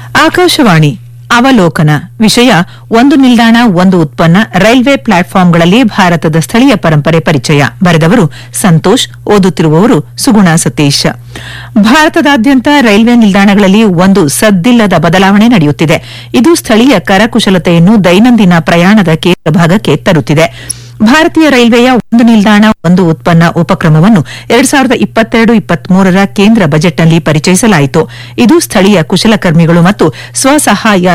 ಆಕಾಶವಾಣಿ ಅವಲೋಕನ ವಿಷಯ ಒಂದು ನಿಲ್ದಾಣ ಒಂದು ಉತ್ಪನ್ನ ರೈಲ್ವೆ ಪ್ಲಾಟ್ಫಾರ್ಮ್ಗಳಲ್ಲಿ ಭಾರತದ ಸ್ಥಳೀಯ ಪರಂಪರೆ ಪರಿಚಯ ಬರೆದವರು ಸಂತೋಷ್ ಓದುತ್ತಿರುವವರು ಸುಗುಣ ಸತೀಶ್ ಭಾರತದಾದ್ಯಂತ ರೈಲ್ವೆ ನಿಲ್ದಾಣಗಳಲ್ಲಿ ಒಂದು ಸದ್ದಿಲ್ಲದ ಬದಲಾವಣೆ ನಡೆಯುತ್ತಿದೆ ಇದು ಸ್ಥಳೀಯ ಕರಕುಶಲತೆಯನ್ನು ದೈನಂದಿನ ಪ್ರಯಾಣದ ಕೇಂದ್ರ ಭಾಗಕ್ಕೆ ತರುತ್ತಿದೆ ಭಾರತೀಯ ರೈಲ್ವೆಯ ಒಂದು ನಿಲ್ದಾಣ ಒಂದು ಉತ್ಪನ್ನ ಉಪಕ್ರಮವನ್ನು ಎರಡ್ ಸಾವಿರದ ಇಪ್ಪತ್ತೆರಡು ಇಪ್ಪತ್ಮೂರರ ಕೇಂದ್ರ ಬಜೆಟ್ನಲ್ಲಿ ಪರಿಚಯಿಸಲಾಯಿತು ಇದು ಸ್ಥಳೀಯ ಕುಶಲಕರ್ಮಿಗಳು ಮತ್ತು ಸ್ವಸಹಾಯ